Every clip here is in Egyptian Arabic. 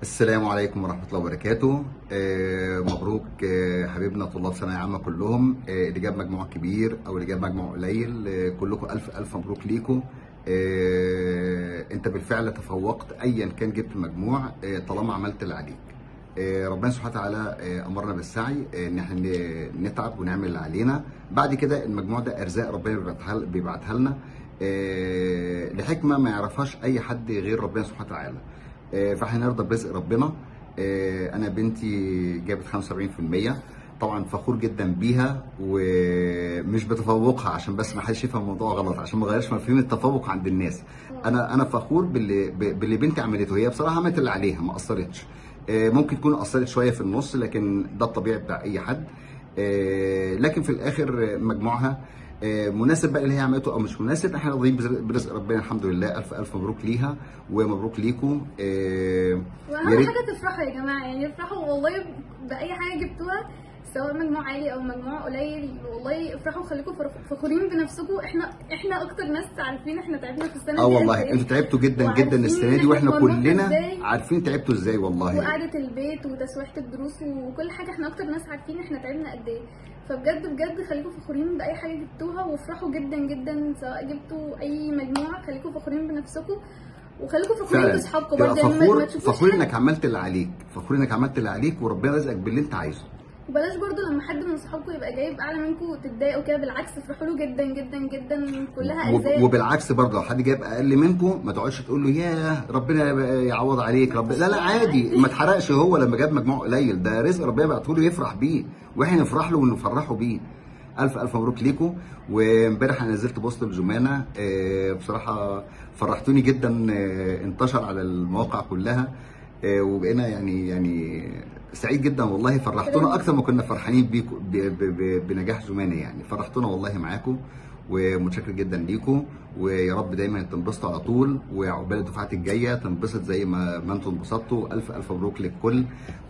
السلام عليكم ورحمة الله وبركاته آه مبروك آه حبيبنا طلاب ثانوية عامة كلهم آه اللي جاب مجموع كبير أو اللي جاب مجموع قليل آه كلكم ألف ألف مبروك ليكم آه أنت بالفعل تفوقت أيا كان جبت مجموع آه طالما عملت اللي عليك آه ربنا سبحانه وتعالى آه أمرنا بالسعي آه إن احنا ن- نتعب ونعمل اللي علينا بعد كده المجموع ده أرزاق ربنا بيبعتها بيبعتها لنا آه لحكمة ما يعرفهاش أي حد غير ربنا سبحانه وتعالى آه، فاحنا نرضى برزق ربنا آه، انا بنتي جابت 75% طبعا فخور جدا بيها ومش بتفوقها عشان بس ما حدش يفهم الموضوع غلط عشان ما غيرش مفهوم التفوق عند الناس انا انا فخور باللي ب- باللي بنتي عملته هي بصراحه عملت اللي عليها ما قصرتش آه، ممكن تكون قصرت شويه في النص لكن ده الطبيعي بتاع اي حد آه، لكن في الاخر مجموعها آه، مناسب بقى اللي هي عملته او مش مناسب احنا راضيين برزق- برزق ربنا الحمد لله الف الف مبروك ليها ومبروك ليكم آه، يا واهم ريت حاجه تفرحوا يا جماعه يعني افرحوا والله باي حاجه جبتوها سواء مجموع عالي او مجموع قليل والله افرحوا وخليكم فرخ- فخورين بنفسكم احنا احنا اكتر ناس عارفين احنا تعبنا في السنه اه دي والله قد إيه. انتوا تعبتوا جدا وعارفين جدا السنه دي إحنا واحنا كنا بنروح كلنا إزاي. عارفين تعبتوا ازاي والله وقعدة البيت وتسويحة الدروس وكل حاجة احنا أكتر ناس عارفين احنا تعبنا قد ايه فبجد بجد خليكم فخورين بأي حاجة جبتوها وافرحوا جدا جدا سواء جبتوا أي مجموعة خليكم فخورين بنفسكم وخليكم فخورين فعلا بأصحابكم تبقى برضه يعني ما- ما فخور تشوفوش فخور حد- انك عملت اللي عليك فخور انك عملت اللي عليك وربنا رزقك باللي انت عايزه وبلاش برضه لما حد من صحابكم يبقى جايب أعلى منكم تتضايقوا كده بالعكس افرحوا له جدا جدا جدا كلها وب- أرزاق وبالعكس برضه لو حد جايب اقل منكم ما تقعدش تقول له ياه ربنا يعوض عليك رب لا لا عادي ما اتحرقش هو لما جاب مجموع قليل ده رزق ربنا بعته له يفرح بيه واحنا نفرح له ونفرحه بيه الف الف مبروك ليكم وامبارح انا نزلت بوست الجمانه آه، بصراحه فرحتوني جدا آه، انتشر على المواقع كلها آه، وبقينا يعني يعني سعيد جدا والله فرحتونا اكتر ما كنا فرحانين بيكم ب- ب- ب- بنجاح جمانه يعني فرحتونا والله معاكم ومتشكر جدا ليكم ويا رب دايما تنبسطوا على طول وعقبال الدفعات الجايه تنبسط زي ما ما انتم انبسطتوا الف الف مبروك للكل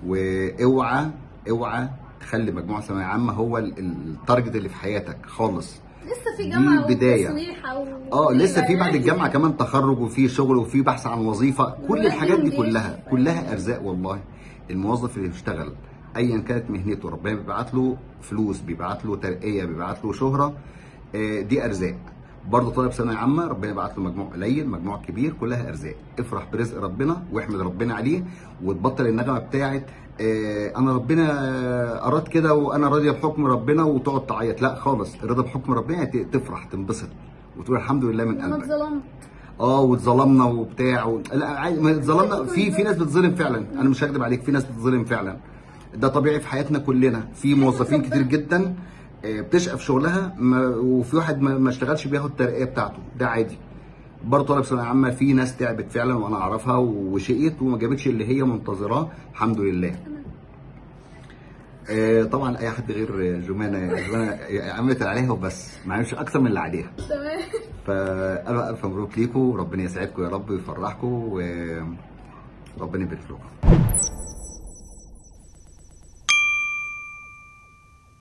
واوعى اوعى تخلي مجموعه ثانويه عامه هو ال- ال- التارجت اللي في حياتك خالص لسه في دي جامعة البداية. وتسويحة و... اه لسه في بعد يعني الجامعه كمان تخرج وفي شغل وفي بحث عن وظيفه كل دلوقتي الحاجات دي جيش. كلها كلها ارزاق والله الموظف اللي بيشتغل ايا كانت مهنته ربنا بيبعت له فلوس بيبعت له ترقيه بيبعت له شهره آه، دي ارزاق برضه طالب ثانويه عامه ربنا يبعت له مجموع قليل مجموع كبير كلها ارزاق افرح برزق ربنا واحمد ربنا عليه وتبطل النغمه بتاعت آه، انا ربنا آه، اراد كده وانا راضيه بحكم ربنا وتقعد تعيط لا خالص الرضا بحكم ربنا يعني تفرح تنبسط وتقول الحمد لله من انا قلبك اتظلمت اه واتظلمنا وبتاع و... لا عادي ما اتظلمنا في في ناس بتظلم فعلا انا مش هكذب عليك في ناس بتظلم فعلا ده طبيعي في حياتنا كلنا في موظفين كتير جدا آه، بتشقى في شغلها ما وفي واحد ما ما اشتغلش بياخد الترقيه بتاعته ده عادي برضه طالب ثانويه عامه في ناس تعبت فعلا وانا اعرفها وشقيت وما جابتش اللي هي منتظراه الحمد لله آه، طبعا اي حد غير جمانه جمانه عملت اللي عليها وبس ما عملتش اكتر من اللي عليها تمام فألف ألف مبروك ليكم وربنا يسعدكم يا رب ويفرحكم وربنا يبارك لكم